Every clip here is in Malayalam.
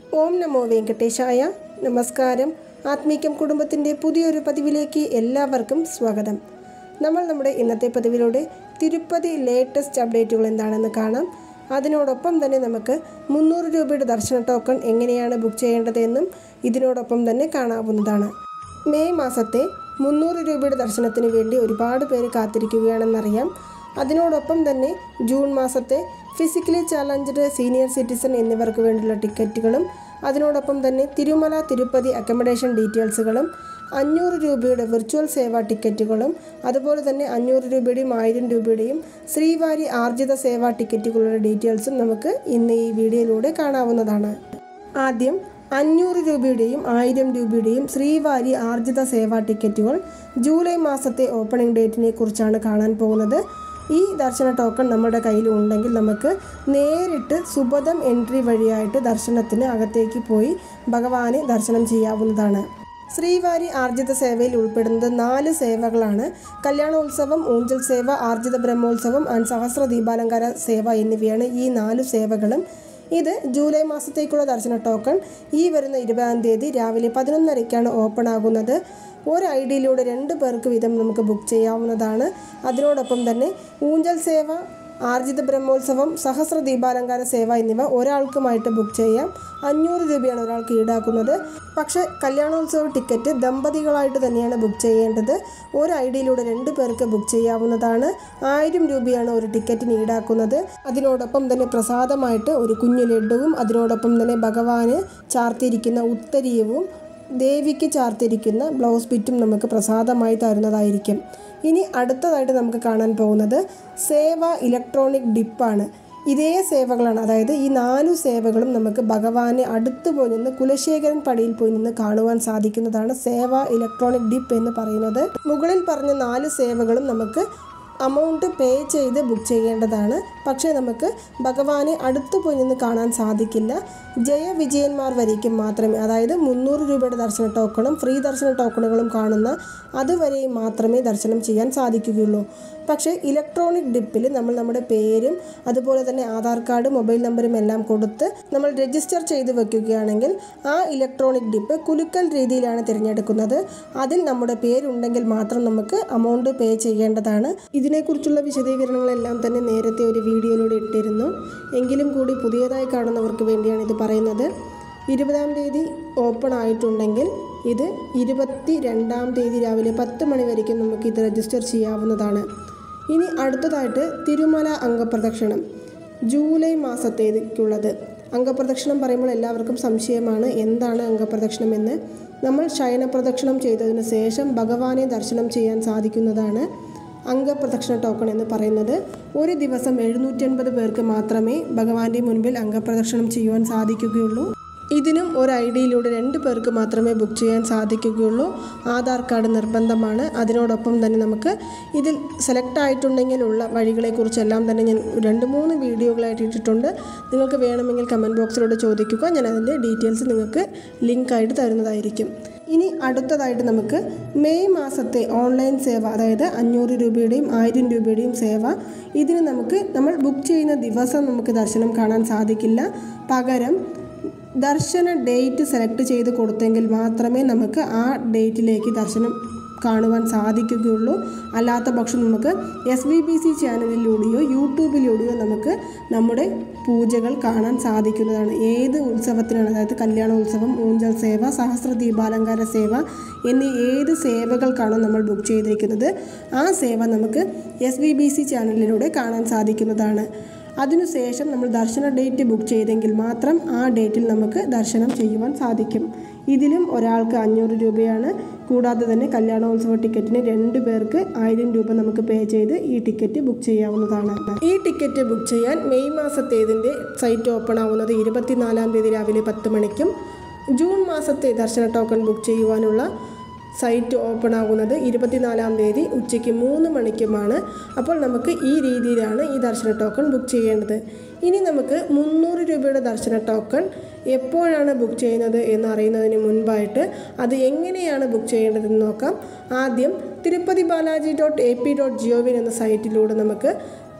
ഓം നമോ വെങ്കടേശായ നമസ്കാരം ആത്മീകം കുടുംബത്തിൻ്റെ പുതിയൊരു പതിവിലേക്ക് എല്ലാവർക്കും സ്വാഗതം നമ്മൾ നമ്മുടെ ഇന്നത്തെ പതിവിലൂടെ തിരുപ്പതി ലേറ്റസ്റ്റ് അപ്ഡേറ്റുകൾ എന്താണെന്ന് കാണാം അതിനോടൊപ്പം തന്നെ നമുക്ക് മുന്നൂറ് രൂപയുടെ ദർശന ടോക്കൺ എങ്ങനെയാണ് ബുക്ക് ചെയ്യേണ്ടതെന്നും ഇതിനോടൊപ്പം തന്നെ കാണാവുന്നതാണ് മെയ് മാസത്തെ മുന്നൂറ് രൂപയുടെ ദർശനത്തിന് വേണ്ടി ഒരുപാട് പേര് കാത്തിരിക്കുകയാണെന്നറിയാം അതിനോടൊപ്പം തന്നെ ജൂൺ മാസത്തെ ഫിസിക്കലി ചാലഞ്ചഡ് സീനിയർ സിറ്റിസൺ എന്നിവർക്ക് വേണ്ടിയുള്ള ടിക്കറ്റുകളും അതിനോടൊപ്പം തന്നെ തിരുമല തിരുപ്പതി അക്കോമഡേഷൻ ഡീറ്റെയിൽസുകളും അഞ്ഞൂറ് രൂപയുടെ വിർച്വൽ സേവാ ടിക്കറ്റുകളും അതുപോലെ തന്നെ അഞ്ഞൂറ് രൂപയുടെയും ആയിരം രൂപയുടെയും ശ്രീവാരി ആർജിത സേവാ ടിക്കറ്റുകളുടെ ഡീറ്റെയിൽസും നമുക്ക് ഇന്ന് ഈ വീഡിയോയിലൂടെ കാണാവുന്നതാണ് ആദ്യം അഞ്ഞൂറ് രൂപയുടെയും ആയിരം രൂപയുടെയും ശ്രീവാരി ആർജിത സേവാ ടിക്കറ്റുകൾ ജൂലൈ മാസത്തെ ഓപ്പണിംഗ് ഡേറ്റിനെ കുറിച്ചാണ് കാണാൻ പോകുന്നത് ഈ ദർശന ടോക്കൺ നമ്മുടെ കയ്യിൽ ഉണ്ടെങ്കിൽ നമുക്ക് നേരിട്ട് സുബദം എൻട്രി വഴിയായിട്ട് ദർശനത്തിന് അകത്തേക്ക് പോയി ഭഗവാനെ ദർശനം ചെയ്യാവുന്നതാണ് ശ്രീവാരി ആർജിത സേവയിൽ ഉൾപ്പെടുന്നത് നാല് സേവകളാണ് കല്യാണോത്സവം ഊഞ്ചൽ സേവ ആർജിത ബ്രഹ്മോത്സവം ആൻഡ് സഹസ്ര ദീപാലങ്കാര സേവ എന്നിവയാണ് ഈ നാല് സേവകളും ഇത് ജൂലൈ മാസത്തേക്കുള്ള ദർശന ടോക്കൺ ഈ വരുന്ന ഇരുപതാം തീയതി രാവിലെ പതിനൊന്നരയ്ക്കാണ് ഓപ്പൺ ആകുന്നത് ഒരു ഐ ഡിയിലൂടെ രണ്ട് പേർക്ക് വീതം നമുക്ക് ബുക്ക് ചെയ്യാവുന്നതാണ് അതിനോടൊപ്പം തന്നെ ഊഞ്ചൽ സേവ ആർജിത ബ്രഹ്മോത്സവം സഹസ്ര ദീപാലങ്കാര സേവ എന്നിവ ഒരാൾക്കുമായിട്ട് ബുക്ക് ചെയ്യാം അഞ്ഞൂറ് രൂപയാണ് ഒരാൾക്ക് ഈടാക്കുന്നത് പക്ഷേ കല്യാണോത്സവ ടിക്കറ്റ് ദമ്പതികളായിട്ട് തന്നെയാണ് ബുക്ക് ചെയ്യേണ്ടത് ഒരു ഐ ഡിയിലൂടെ രണ്ട് പേർക്ക് ബുക്ക് ചെയ്യാവുന്നതാണ് ആയിരം രൂപയാണ് ഒരു ടിക്കറ്റിന് ഈടാക്കുന്നത് അതിനോടൊപ്പം തന്നെ പ്രസാദമായിട്ട് ഒരു കുഞ്ഞു ലഡുവും അതിനോടൊപ്പം തന്നെ ഭഗവാന് ചാർത്തിയിരിക്കുന്ന ഉത്തരീയവും ദേവിക്ക് ചാർത്തിരിക്കുന്ന ബ്ലൗസ് ബിറ്റും നമുക്ക് പ്രസാദമായി തരുന്നതായിരിക്കും ഇനി അടുത്തതായിട്ട് നമുക്ക് കാണാൻ പോകുന്നത് സേവ ഇലക്ട്രോണിക് ഡിപ്പാണ് ഇതേ സേവകളാണ് അതായത് ഈ നാലു സേവകളും നമുക്ക് ഭഗവാനെ അടുത്ത് പോയി നിന്ന് കുലശേഖരൻ പടിയിൽ പോയി നിന്ന് കാണുവാൻ സാധിക്കുന്നതാണ് സേവ ഇലക്ട്രോണിക് ഡിപ്പ് എന്ന് പറയുന്നത് മുകളിൽ പറഞ്ഞ നാല് സേവകളും നമുക്ക് അമൗണ്ട് പേ ചെയ്ത് ബുക്ക് ചെയ്യേണ്ടതാണ് പക്ഷേ നമുക്ക് ഭഗവാനെ അടുത്തു പോയി നിന്ന് കാണാൻ സാധിക്കില്ല ജയവിജയന്മാർ വരയ്ക്കും മാത്രമേ അതായത് മുന്നൂറ് രൂപയുടെ ദർശന ടോക്കണും ഫ്രീ ദർശന ടോക്കണുകളും കാണുന്ന അതുവരെയും മാത്രമേ ദർശനം ചെയ്യാൻ സാധിക്കുകയുള്ളൂ പക്ഷേ ഇലക്ട്രോണിക് ഡിപ്പിൽ നമ്മൾ നമ്മുടെ പേരും അതുപോലെ തന്നെ ആധാർ കാർഡ് മൊബൈൽ നമ്പറും എല്ലാം കൊടുത്ത് നമ്മൾ രജിസ്റ്റർ ചെയ്ത് വെക്കുകയാണെങ്കിൽ ആ ഇലക്ട്രോണിക് ഡിപ്പ് കുലുക്കൽ രീതിയിലാണ് തിരഞ്ഞെടുക്കുന്നത് അതിൽ നമ്മുടെ പേരുണ്ടെങ്കിൽ മാത്രം നമുക്ക് അമൗണ്ട് പേ ചെയ്യേണ്ടതാണ് ഇതിനെക്കുറിച്ചുള്ള വിശദീകരണങ്ങളെല്ലാം തന്നെ നേരത്തെ ഒരു വീഡിയോയിലൂടെ ഇട്ടിരുന്നു എങ്കിലും കൂടി പുതിയതായി കാണുന്നവർക്ക് വേണ്ടിയാണ് ഇത് പറയുന്നത് ഇരുപതാം തീയതി ഓപ്പൺ ആയിട്ടുണ്ടെങ്കിൽ ഇത് ഇരുപത്തി രണ്ടാം തീയതി രാവിലെ പത്ത് മണി വരയ്ക്കും നമുക്ക് ഇത് രജിസ്റ്റർ ചെയ്യാവുന്നതാണ് ഇനി അടുത്തതായിട്ട് തിരുമല അംഗപ്രദക്ഷിണം ജൂലൈ മാസത്തേക്കുള്ളത് അംഗപ്രദക്ഷിണം പറയുമ്പോൾ എല്ലാവർക്കും സംശയമാണ് എന്താണ് അംഗപ്രദക്ഷിണം എന്ന് നമ്മൾ ശയനപ്രദക്ഷിണം ചെയ്തതിന് ശേഷം ഭഗവാനെ ദർശനം ചെയ്യാൻ സാധിക്കുന്നതാണ് അംഗപ്രദക്ഷിണ ടോക്കൺ എന്ന് പറയുന്നത് ഒരു ദിവസം എഴുന്നൂറ്റൻപത് പേർക്ക് മാത്രമേ ഭഗവാന്റെ മുൻപിൽ അംഗപ്രദക്ഷിണം ചെയ്യുവാൻ സാധിക്കുകയുള്ളൂ ഇതിനും ഒരു ഐ ഡിയിലൂടെ രണ്ട് പേർക്ക് മാത്രമേ ബുക്ക് ചെയ്യാൻ സാധിക്കുകയുള്ളൂ ആധാർ കാർഡ് നിർബന്ധമാണ് അതിനോടൊപ്പം തന്നെ നമുക്ക് ഇതിൽ സെലക്ട് ആയിട്ടുണ്ടെങ്കിലുള്ള വഴികളെക്കുറിച്ചെല്ലാം തന്നെ ഞാൻ രണ്ട് മൂന്ന് വീഡിയോകളായിട്ട് ഇട്ടിട്ടുണ്ട് നിങ്ങൾക്ക് വേണമെങ്കിൽ കമൻറ്റ് ബോക്സിലൂടെ ചോദിക്കുക ഞാൻ അതിൻ്റെ ഡീറ്റെയിൽസ് നിങ്ങൾക്ക് ലിങ്കായിട്ട് തരുന്നതായിരിക്കും ഇനി അടുത്തതായിട്ട് നമുക്ക് മെയ് മാസത്തെ ഓൺലൈൻ സേവ അതായത് അഞ്ഞൂറ് രൂപയുടെയും ആയിരം രൂപയുടെയും സേവ ഇതിന് നമുക്ക് നമ്മൾ ബുക്ക് ചെയ്യുന്ന ദിവസം നമുക്ക് ദർശനം കാണാൻ സാധിക്കില്ല പകരം ദർശന ഡേറ്റ് സെലക്ട് ചെയ്ത് കൊടുത്തെങ്കിൽ മാത്രമേ നമുക്ക് ആ ഡേറ്റിലേക്ക് ദർശനം കാണുവാൻ സാധിക്കുകയുള്ളൂ അല്ലാത്ത പക്ഷം നമുക്ക് എസ് ബി ബി സി ചാനലിലൂടെയോ യൂട്യൂബിലൂടെയോ നമുക്ക് നമ്മുടെ പൂജകൾ കാണാൻ സാധിക്കുന്നതാണ് ഏത് ഉത്സവത്തിനാണ് അതായത് കല്യാണോത്സവം ഊഞ്ചൽ സേവ സഹസ്ര ദീപാലങ്കാര സേവ എന്നീ ഏത് സേവകൾക്കാണോ നമ്മൾ ബുക്ക് ചെയ്തിരിക്കുന്നത് ആ സേവ നമുക്ക് എസ് ബി ബി സി ചാനലിലൂടെ കാണാൻ സാധിക്കുന്നതാണ് അതിനുശേഷം നമ്മൾ ദർശന ഡേറ്റ് ബുക്ക് ചെയ്തെങ്കിൽ മാത്രം ആ ഡേറ്റിൽ നമുക്ക് ദർശനം ചെയ്യുവാൻ സാധിക്കും ഇതിലും ഒരാൾക്ക് അഞ്ഞൂറ് രൂപയാണ് കൂടാതെ തന്നെ കല്യാണോത്സവ ടിക്കറ്റിന് രണ്ട് പേർക്ക് ആയിരം രൂപ നമുക്ക് പേ ചെയ്ത് ഈ ടിക്കറ്റ് ബുക്ക് ചെയ്യാവുന്നതാണ് ഈ ടിക്കറ്റ് ബുക്ക് ചെയ്യാൻ മെയ് മാസത്തേതിൻ്റെ സൈറ്റ് ഓപ്പൺ ആവുന്നത് ഇരുപത്തിനാലാം തീയതി രാവിലെ പത്ത് മണിക്കും ജൂൺ മാസത്തെ ദർശന ടോക്കൺ ബുക്ക് ചെയ്യുവാനുള്ള സൈറ്റ് ഓപ്പൺ ആകുന്നത് ഇരുപത്തിനാലാം തീയതി ഉച്ചയ്ക്ക് മൂന്ന് മണിക്കുമാണ് അപ്പോൾ നമുക്ക് ഈ രീതിയിലാണ് ഈ ദർശന ടോക്കൺ ബുക്ക് ചെയ്യേണ്ടത് ഇനി നമുക്ക് മുന്നൂറ് രൂപയുടെ ദർശന ടോക്കൺ എപ്പോഴാണ് ബുക്ക് ചെയ്യുന്നത് എന്ന് അറിയുന്നതിന് മുൻപായിട്ട് അത് എങ്ങനെയാണ് ബുക്ക് ചെയ്യേണ്ടതെന്ന് നോക്കാം ആദ്യം Tirupati Balaji dot A P dot gov in എന്ന സൈറ്റിലൂടെ നമുക്ക്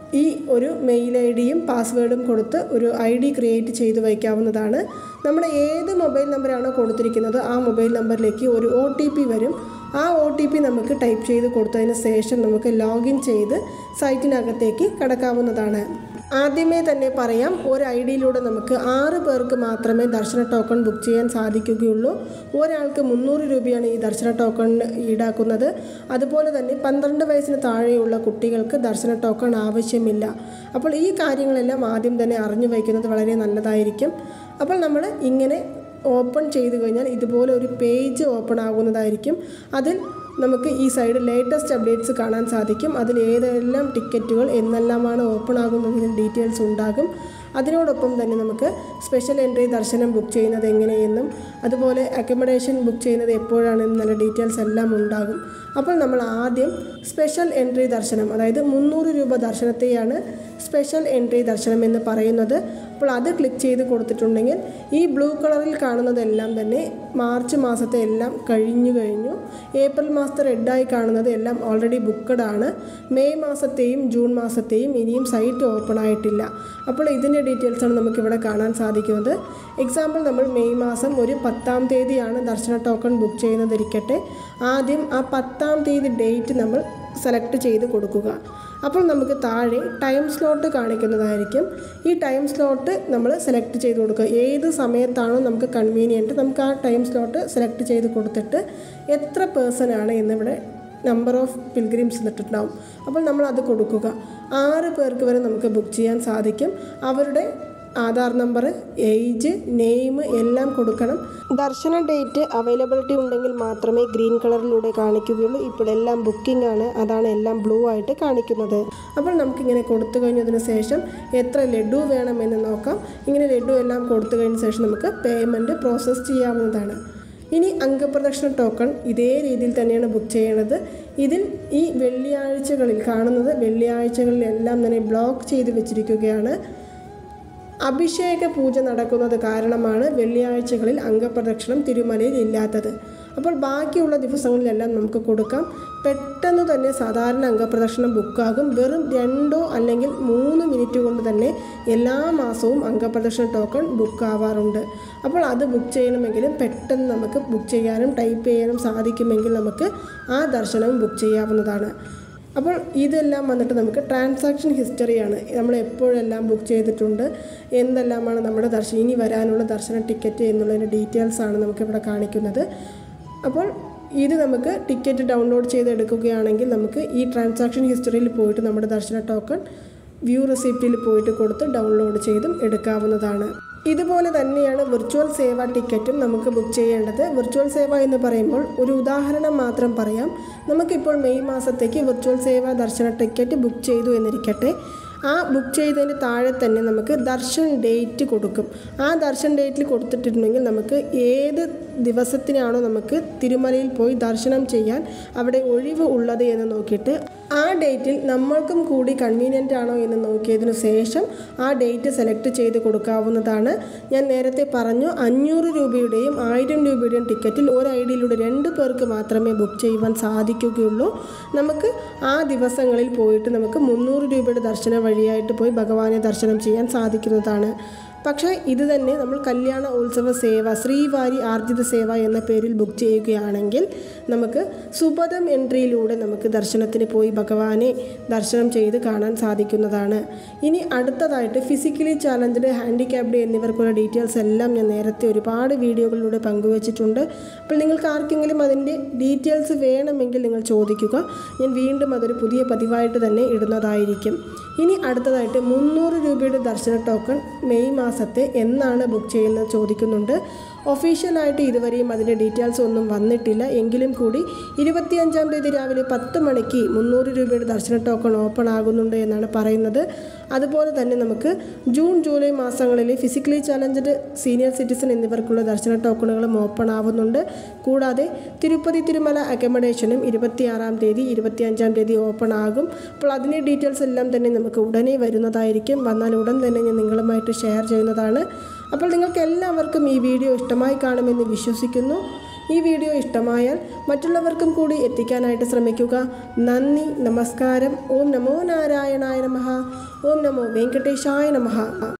ഈ ഒരു മെയിൽ ഐ ഡിയും പാസ്വേഡും കൊടുത്ത് ഒരു ഐ ഡി ക്രിയേറ്റ് ചെയ്ത് വയ്ക്കാവുന്നതാണ് നമ്മുടെ ഏത് മൊബൈൽ നമ്പറാണോ കൊടുത്തിരിക്കുന്നത് ആ മൊബൈൽ നമ്പറിലേക്ക് ഒരു ഒ ടി പി വരും ആ ഒ ടി പി നമുക്ക് ടൈപ്പ് ചെയ്ത് കൊടുത്തതിന് ശേഷം നമുക്ക് ലോഗിൻ ചെയ്ത് സൈറ്റിനകത്തേക്ക് കടക്കാവുന്നതാണ് ആദ്യമേ തന്നെ പറയാം ഒരു ഐ ഡിയിലൂടെ നമുക്ക് ആറ് പേർക്ക് മാത്രമേ ദർശന ടോക്കൺ ബുക്ക് ചെയ്യാൻ സാധിക്കുകയുള്ളൂ ഒരാൾക്ക് മുന്നൂറ് രൂപയാണ് ഈ ദർശന ടോക്കൺ ഈടാക്കുന്നത് അതുപോലെ തന്നെ പന്ത്രണ്ട് വയസ്സിന് താഴെയുള്ള കുട്ടികൾക്ക് ദർശന ടോക്കൺ ആവശ്യമില്ല അപ്പോൾ ഈ കാര്യങ്ങളെല്ലാം ആദ്യം തന്നെ അറിഞ്ഞു വയ്ക്കുന്നത് വളരെ നല്ലതായിരിക്കും അപ്പോൾ നമ്മൾ ഇങ്ങനെ ഓപ്പൺ ചെയ്ത് കഴിഞ്ഞാൽ ഇതുപോലെ ഒരു പേജ് ഓപ്പൺ ആകുന്നതായിരിക്കും അതിൽ നമുക്ക് ഈ സൈഡ് ലേറ്റസ്റ്റ് അപ്ഡേറ്റ്സ് കാണാൻ സാധിക്കും അതിൽ ഏതെല്ലാം ടിക്കറ്റുകൾ എന്നെല്ലാമാണ് ഓപ്പൺ ആകുന്നതിന് ഡീറ്റെയിൽസ് ഉണ്ടാകും അതിനോടൊപ്പം തന്നെ നമുക്ക് സ്പെഷ്യൽ എൻട്രി ദർശനം ബുക്ക് ചെയ്യുന്നത് എങ്ങനെയെന്നും അതുപോലെ അക്കോമഡേഷൻ ബുക്ക് ചെയ്യുന്നത് എപ്പോഴാണെന്നും നല്ല ഡീറ്റെയിൽസ് എല്ലാം ഉണ്ടാകും അപ്പോൾ നമ്മൾ ആദ്യം സ്പെഷ്യൽ എൻട്രി ദർശനം അതായത് മുന്നൂറ് രൂപ ദർശനത്തെയാണ് സ്പെഷ്യൽ എൻട്രി ദർശനം എന്ന് പറയുന്നത് അപ്പോൾ അത് ക്ലിക്ക് ചെയ്ത് കൊടുത്തിട്ടുണ്ടെങ്കിൽ ഈ ബ്ലൂ കളറിൽ കാണുന്നതെല്ലാം തന്നെ മാർച്ച് മാസത്തെ എല്ലാം കഴിഞ്ഞു കഴിഞ്ഞു ഏപ്രിൽ മാസത്തെ റെഡായി കാണുന്നത് എല്ലാം ഓൾറെഡി ബുക്കഡ് ആണ് മെയ് മാസത്തെയും ജൂൺ മാസത്തെയും ഇനിയും സൈറ്റ് ഓപ്പൺ ആയിട്ടില്ല അപ്പോൾ ഇതിൻ്റെ ഡീറ്റെയിൽസാണ് നമുക്കിവിടെ കാണാൻ സാധിക്കുന്നത് എക്സാമ്പിൾ നമ്മൾ മെയ് മാസം ഒരു പത്താം തീയതിയാണ് ദർശന ടോക്കൺ ബുക്ക് ചെയ്യുന്നതിരിക്കട്ടെ ആദ്യം ആ പത്താം തീയതി ഡേറ്റ് നമ്മൾ സെലക്ട് ചെയ്ത് കൊടുക്കുക അപ്പോൾ നമുക്ക് താഴെ ടൈം സ്ലോട്ട് കാണിക്കുന്നതായിരിക്കും ഈ ടൈം സ്ലോട്ട് നമ്മൾ സെലക്ട് ചെയ്ത് കൊടുക്കുക ഏത് സമയത്താണോ നമുക്ക് കൺവീനിയൻറ്റ് നമുക്ക് ആ ടൈം സ്ലോട്ട് സെലക്ട് ചെയ്ത് കൊടുത്തിട്ട് എത്ര പേഴ്സൺ ആണ് എന്നിവിടെ നമ്പർ ഓഫ് പിൽഗ്രിംസ് എന്നിട്ടുണ്ടാവും അപ്പോൾ നമ്മൾ അത് കൊടുക്കുക ആറ് പേർക്ക് വരെ നമുക്ക് ബുക്ക് ചെയ്യാൻ സാധിക്കും അവരുടെ ആധാർ നമ്പർ ഏജ് നെയിം എല്ലാം കൊടുക്കണം ദർശന ഡേറ്റ് അവൈലബിലിറ്റി ഉണ്ടെങ്കിൽ മാത്രമേ ഗ്രീൻ കളറിലൂടെ കാണിക്കുകയുള്ളൂ ഇപ്പോഴെല്ലാം ബുക്കിംഗ് ആണ് അതാണ് എല്ലാം ബ്ലൂ ആയിട്ട് കാണിക്കുന്നത് അപ്പോൾ നമുക്കിങ്ങനെ കൊടുത്തു കഴിഞ്ഞതിന് ശേഷം എത്ര ലഡു വേണമെന്ന് നോക്കാം ഇങ്ങനെ ലഡു എല്ലാം കൊടുത്തു കഴിഞ്ഞ ശേഷം നമുക്ക് പേയ്മെൻറ്റ് പ്രോസസ്സ് ചെയ്യാവുന്നതാണ് ഇനി അംഗപ്രദക്ഷിണ ടോക്കൺ ഇതേ രീതിയിൽ തന്നെയാണ് ബുക്ക് ചെയ്യണത് ഇതിൽ ഈ വെള്ളിയാഴ്ചകളിൽ കാണുന്നത് വെള്ളിയാഴ്ചകളിലെല്ലാം തന്നെ ബ്ലോക്ക് ചെയ്ത് വെച്ചിരിക്കുകയാണ് അഭിഷേക പൂജ നടക്കുന്നത് കാരണമാണ് വെള്ളിയാഴ്ചകളിൽ അംഗപ്രദക്ഷിണം തിരുമലയിൽ ഇല്ലാത്തത് അപ്പോൾ ബാക്കിയുള്ള ദിവസങ്ങളിലെല്ലാം നമുക്ക് കൊടുക്കാം പെട്ടെന്ന് തന്നെ സാധാരണ അംഗപ്രദക്ഷിണം ബുക്കാകും വെറും രണ്ടോ അല്ലെങ്കിൽ മൂന്ന് മിനിറ്റ് കൊണ്ട് തന്നെ എല്ലാ മാസവും അംഗപ്രദക്ഷിണ ടോക്കൺ ബുക്ക് ആവാറുണ്ട് അപ്പോൾ അത് ബുക്ക് ചെയ്യണമെങ്കിലും പെട്ടെന്ന് നമുക്ക് ബുക്ക് ചെയ്യാനും ടൈപ്പ് ചെയ്യാനും സാധിക്കുമെങ്കിൽ നമുക്ക് ആ ദർശനവും ബുക്ക് ചെയ്യാവുന്നതാണ് അപ്പോൾ ഇതെല്ലാം വന്നിട്ട് നമുക്ക് ട്രാൻസാക്ഷൻ ഹിസ്റ്ററിയാണ് നമ്മൾ എപ്പോഴെല്ലാം ബുക്ക് ചെയ്തിട്ടുണ്ട് എന്തെല്ലാമാണ് നമ്മുടെ ദർശനം ഇനി വരാനുള്ള ദർശന ടിക്കറ്റ് എന്നുള്ളതിൻ്റെ ഡീറ്റെയിൽസ് ആണ് നമുക്കിവിടെ കാണിക്കുന്നത് അപ്പോൾ ഇത് നമുക്ക് ടിക്കറ്റ് ഡൗൺലോഡ് ചെയ്ത് എടുക്കുകയാണെങ്കിൽ നമുക്ക് ഈ ട്രാൻസാക്ഷൻ ഹിസ്റ്ററിയിൽ പോയിട്ട് നമ്മുടെ ദർശന ടോക്കൺ വ്യൂ റെസിപ്റ്റിൽ പോയിട്ട് കൊടുത്ത് ഡൗൺലോഡ് ചെയ്തും എടുക്കാവുന്നതാണ് ഇതുപോലെ തന്നെയാണ് വിർച്വൽ സേവ ടിക്കറ്റും നമുക്ക് ബുക്ക് ചെയ്യേണ്ടത് വിർച്വൽ സേവ എന്ന് പറയുമ്പോൾ ഒരു ഉദാഹരണം മാത്രം പറയാം നമുക്കിപ്പോൾ മെയ് മാസത്തേക്ക് വിർച്വൽ സേവ ദർശന ടിക്കറ്റ് ബുക്ക് ചെയ്തു എന്നിരിക്കട്ടെ ആ ബുക്ക് ചെയ്തതിന് താഴെ തന്നെ നമുക്ക് ദർശൻ ഡേറ്റ് കൊടുക്കും ആ ദർശൻ ഡേറ്റിൽ കൊടുത്തിട്ടുണ്ടെങ്കിൽ നമുക്ക് ഏത് ദിവസത്തിനാണോ നമുക്ക് തിരുമലയിൽ പോയി ദർശനം ചെയ്യാൻ അവിടെ ഒഴിവ് ഉള്ളത് എന്ന് നോക്കിയിട്ട് ആ ഡേറ്റിൽ നമ്മൾക്കും കൂടി കൺവീനിയൻ്റ് ആണോ എന്ന് നോക്കിയതിനു ശേഷം ആ ഡേറ്റ് സെലക്ട് ചെയ്ത് കൊടുക്കാവുന്നതാണ് ഞാൻ നേരത്തെ പറഞ്ഞു അഞ്ഞൂറ് രൂപയുടെയും ആയിരം രൂപയുടെയും ടിക്കറ്റിൽ ഒരു ഐ ഡിയിലൂടെ രണ്ട് പേർക്ക് മാത്രമേ ബുക്ക് ചെയ്യുവാൻ സാധിക്കുകയുള്ളൂ നമുക്ക് ആ ദിവസങ്ങളിൽ പോയിട്ട് നമുക്ക് മുന്നൂറ് രൂപയുടെ ദർശന വഴിയായിട്ട് പോയി ഭഗവാനെ ദർശനം ചെയ്യാൻ സാധിക്കുന്നതാണ് പക്ഷേ ഇത് തന്നെ നമ്മൾ കല്യാണ ഉത്സവ സേവ ശ്രീവാരി ആർജിത സേവ എന്ന പേരിൽ ബുക്ക് ചെയ്യുകയാണെങ്കിൽ നമുക്ക് സുപദം എൻട്രിയിലൂടെ നമുക്ക് ദർശനത്തിന് പോയി ഭഗവാനെ ദർശനം ചെയ്ത് കാണാൻ സാധിക്കുന്നതാണ് ഇനി അടുത്തതായിട്ട് ഫിസിക്കലി ചാലഞ്ച്ഡ് ഹാൻഡിക്യാപ്ഡ് എന്നിവർക്കുള്ള ഡീറ്റെയിൽസ് എല്ലാം ഞാൻ നേരത്തെ ഒരുപാട് വീഡിയോകളിലൂടെ പങ്കുവച്ചിട്ടുണ്ട് അപ്പോൾ നിങ്ങൾക്ക് ആർക്കെങ്കിലും അതിൻ്റെ ഡീറ്റെയിൽസ് വേണമെങ്കിൽ നിങ്ങൾ ചോദിക്കുക ഞാൻ വീണ്ടും അതൊരു പുതിയ പതിവായിട്ട് തന്നെ ഇടുന്നതായിരിക്കും ഇനി അടുത്തതായിട്ട് മുന്നൂറ് രൂപയുടെ ദർശന ടോക്കൺ മെയ് മാസത്തെ എന്നാണ് ബുക്ക് ചെയ്യുന്നത് ചോദിക്കുന്നുണ്ട് ഒഫീഷ്യലായിട്ട് ഇതുവരെയും അതിൻ്റെ ഡീറ്റെയിൽസ് ഒന്നും വന്നിട്ടില്ല എങ്കിലും കൂടി ഇരുപത്തിയഞ്ചാം തീയതി രാവിലെ പത്ത് മണിക്ക് മുന്നൂറ് രൂപയുടെ ദർശന ടോക്കൺ ഓപ്പൺ ആകുന്നുണ്ട് എന്നാണ് പറയുന്നത് അതുപോലെ തന്നെ നമുക്ക് ജൂൺ ജൂലൈ മാസങ്ങളിൽ ഫിസിക്കലി ചാലഞ്ച്ഡ് സീനിയർ സിറ്റിസൺ എന്നിവർക്കുള്ള ദർശന ടോക്കണുകളും ഓപ്പൺ ആവുന്നുണ്ട് കൂടാതെ തിരുപ്പതി തിരുമല അക്കോമഡേഷനും ഇരുപത്തിയാറാം തീയതി ഇരുപത്തിയഞ്ചാം തീയതി ഓപ്പൺ ആകും അപ്പോൾ അതിൻ്റെ ഡീറ്റെയിൽസ് എല്ലാം തന്നെ നമുക്ക് ഉടനെ വരുന്നതായിരിക്കും വന്നാൽ ഉടൻ തന്നെ ഞാൻ നിങ്ങളുമായിട്ട് ഷെയർ ചെയ്യുന്നതാണ് അപ്പോൾ നിങ്ങൾക്ക് എല്ലാവർക്കും ഈ വീഡിയോ ഇഷ്ടമായി കാണുമെന്ന് വിശ്വസിക്കുന്നു ഈ വീഡിയോ ഇഷ്ടമായാൽ മറ്റുള്ളവർക്കും കൂടി എത്തിക്കാനായിട്ട് ശ്രമിക്കുക നന്ദി നമസ്കാരം ഓം നമോ നാരായണായ നമഃ ഓം നമോ വെങ്കടേശായ നമഃ